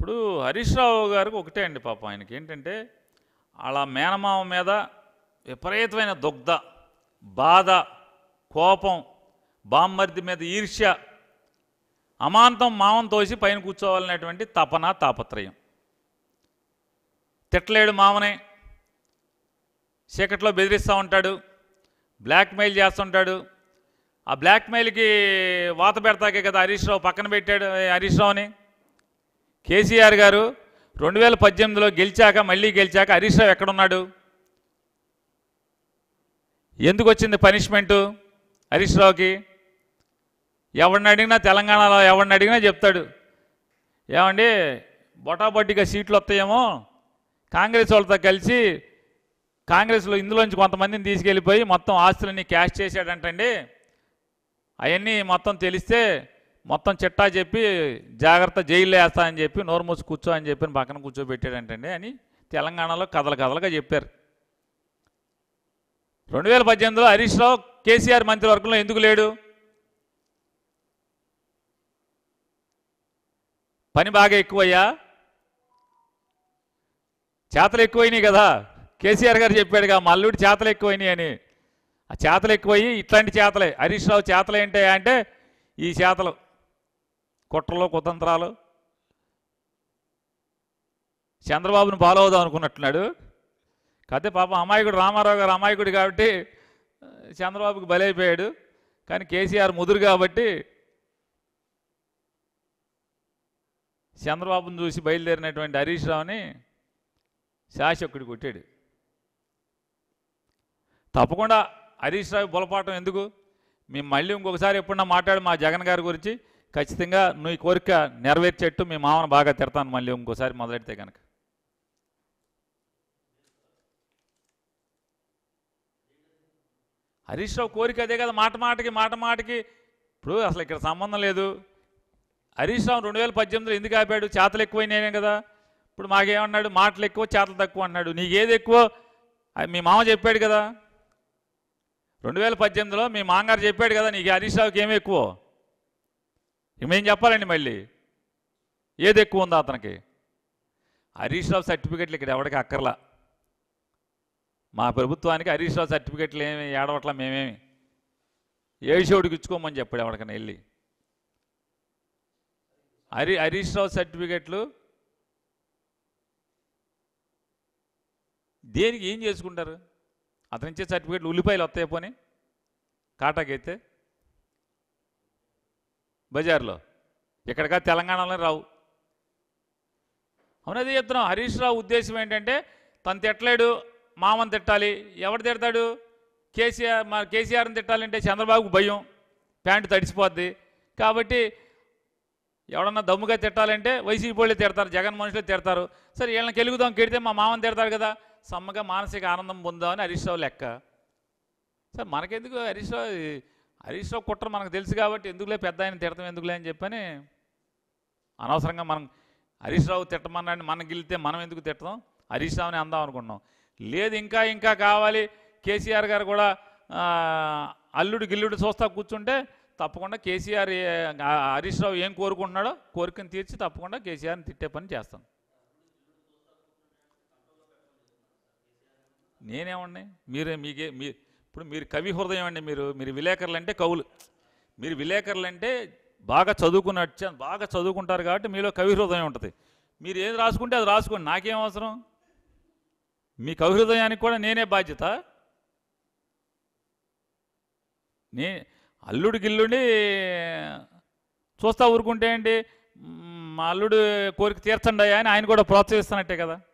ఇప్పుడు హరీష్ రావు గారికి ఒకటే అండి పాపం ఆయనకి ఏంటంటే అలా మేనమామ మీద విపరీతమైన దుగ్ధ బాధ కోపం బామ్మర్ది మీద ఈర్ష్య అమాంతం మామం తోసి పైన కూర్చోవాలనేటువంటి తపన తాపత్రయం తిట్టలేడు మామనే చీకట్లో బెదిరిస్తూ ఉంటాడు బ్లాక్మెయిల్ చేస్తుంటాడు ఆ బ్లాక్మెయిల్కి వాత పెడతాకే కదా హరీష్ రావు పక్కన పెట్టాడు హరీష్ రావుని కేసీఆర్ గారు రెండు వేల పద్దెనిమిదిలో గెలిచాక మళ్ళీ గెలిచాక హరీష్ రావు ఎక్కడున్నాడు ఎందుకు వచ్చింది పనిష్మెంటు హరీష్ రావుకి ఎవరిని అడిగినా తెలంగాణలో ఎవరిని అడిగినా చెప్తాడు ఏమండి బొటాబొట్టిగా సీట్లు వస్తాయేమో కాంగ్రెస్ వాళ్ళతో కలిసి కాంగ్రెస్లో ఇందులోంచి కొంతమందిని తీసుకెళ్ళిపోయి మొత్తం ఆస్తులన్నీ క్యాష్ చేశాడంటండి అవన్నీ మొత్తం తెలిస్తే మొత్తం చిట్టా చెప్పి జాగ్రత్త జైల్లో వేస్తా అని చెప్పి నోరు మూసి కూర్చో అని చెప్పి పక్కన కూర్చోబెట్టాడంటండి అని తెలంగాణలో కథలు కథలుగా చెప్పారు రెండు వేల పద్దెనిమిదిలో హరీష్ రావు కేసీఆర్ మంత్రివర్గంలో ఎందుకు లేడు పని బాగా ఎక్కువయ్యా చేతలు ఎక్కువైనాయి కదా కేసీఆర్ గారు చెప్పాడుగా మల్లుడి చేతలు ఎక్కువైనాయి అని ఆ చేతలు ఎక్కువయ్యి ఇట్లాంటి చేతలే హరీష్ రావు చేతలు ఏంటి అంటే ఈ చేతలు కుట్రలు కుతంత్రాలు చంద్రబాబును ఫాలో అవుదాం అనుకున్నట్టున్నాడు కాకపోతే పాపం అమాయకుడు రామారావు గారు అమాయకుడు కాబట్టి ఆ, చంద్రబాబుకి బలైపోయాడు కానీ కేసీఆర్ ముదురు కాబట్టి చంద్రబాబును చూసి బయలుదేరినటువంటి హరీష్ రావుని శాసకుడు కొట్టాడు తప్పకుండా హరీష్ రావు బులపాటం ఎందుకు మేము మళ్ళీ ఇంకొకసారి ఎప్పుడన్నా మాట్లాడు మా జగన్ గారి గురించి ఖచ్చితంగా నువ్వు ఈ కోరిక నెరవేర్చేట్టు మీ మామను బాగా తిడతాను మళ్ళీ ఇంకోసారి మొదలెడితే కనుక హరీష్ రావు కోరిక అదే కదా మాట మాటకి మాట మాటకి ఇప్పుడు అసలు ఇక్కడ సంబంధం లేదు హరీష్ రావు రెండు వేల పద్దెనిమిదిలో ఎందుకు ఆపాడు చేతలు ఎక్కువైనాయనే కదా ఇప్పుడు మాకేమన్నాడు మాటలు ఎక్కువ చేతలు తక్కువ అన్నాడు నీకేది ఎక్కువ అది మీ మామ చెప్పాడు కదా రెండు వేల పద్దెనిమిదిలో మీ మామగారు చెప్పాడు కదా నీకు హరీష్ రావుకి ఏమి ఎక్కువ మేం చెప్పాలండి మళ్ళీ ఏది ఎక్కువ ఉందో అతనికి హరీష్ రావు సర్టిఫికెట్లు ఇక్కడ ఎవరికి అక్కర్లా మా ప్రభుత్వానికి హరీష్ రావు సర్టిఫికెట్లు ఏమి ఏడవట్లా మేమేమి ఏషోడికి ఇచ్చుకోమని చెప్పాడు ఎవరికైనా వెళ్ళి హరి హరీష్ రావు సర్టిఫికెట్లు దేనికి ఏం చేసుకుంటారు అతను ఇచ్చే సర్టిఫికెట్లు ఉల్లిపాయలు వస్తాయి పోని కాటాకైతే బజార్లో ఇక్కడికా తెలంగాణలో రావు అవునది చెప్తున్నాం హరీష్ రావు ఉద్దేశం ఏంటంటే తను తిట్టలేడు మామని తిట్టాలి ఎవడు తిడతాడు కేసీఆర్ మా కేసీఆర్ని తిట్టాలంటే చంద్రబాబుకు భయం ప్యాంటు తడిసిపోద్ది కాబట్టి ఎవడన్నా దమ్ముగా తిట్టాలంటే వైసీపీ వాళ్ళే తిడతారు జగన్ మనుషులే తిడతారు సరే వీళ్ళని కెలుగుదాం కెడితే మా మామని తిడతారు కదా సమ్మగా మానసిక ఆనందం పొందామని హరీష్ రావు లెక్క సార్ మనకెందుకు హరీష్ రావు హరీష్ రావు కుట్ర మనకు తెలుసు కాబట్టి ఎందుకులే పెద్ద ఆయన తిడతాం ఎందుకులే అని చెప్పని అనవసరంగా మనం హరీష్ రావు తిట్టమన్నాడు మనం గెలితే మనం ఎందుకు తిట్టడం హరీష్ రావుని అందాం అనుకున్నాం లేదు ఇంకా ఇంకా కావాలి కేసీఆర్ గారు కూడా ఆ, అల్లుడు గిల్లుడు చూస్తా కూర్చుంటే తప్పకుండా కేసీఆర్ ఏ- ఆ, హరీష్ రావు ఏం కోరుకుంటున్నాడో కోరికను తీర్చి తప్పకుండా కేసీఆర్ని తిట్టే పని చేస్తాం నేనేమండి మీరు మీకే మీ ఇప్పుడు మీరు కవి హృదయం అండి మీరు మీరు విలేకరులు అంటే కవులు మీరు విలేకరులు అంటే బాగా చదువుకున్న బాగా చదువుకుంటారు కాబట్టి మీలో కవి హృదయం ఉంటుంది మీరు ఏది రాసుకుంటే అది రాసుకోండి నాకేం అవసరం మీ కవి హృదయానికి కూడా నేనే బాధ్యత నే అల్లుడు గిల్లుడి చూస్తా ఊరుకుంటే ఏంటి మ్, మా అల్లుడు కోరిక తీర్చండి అని ఆయన కూడా ప్రోత్సహిస్తున్నట్టే కదా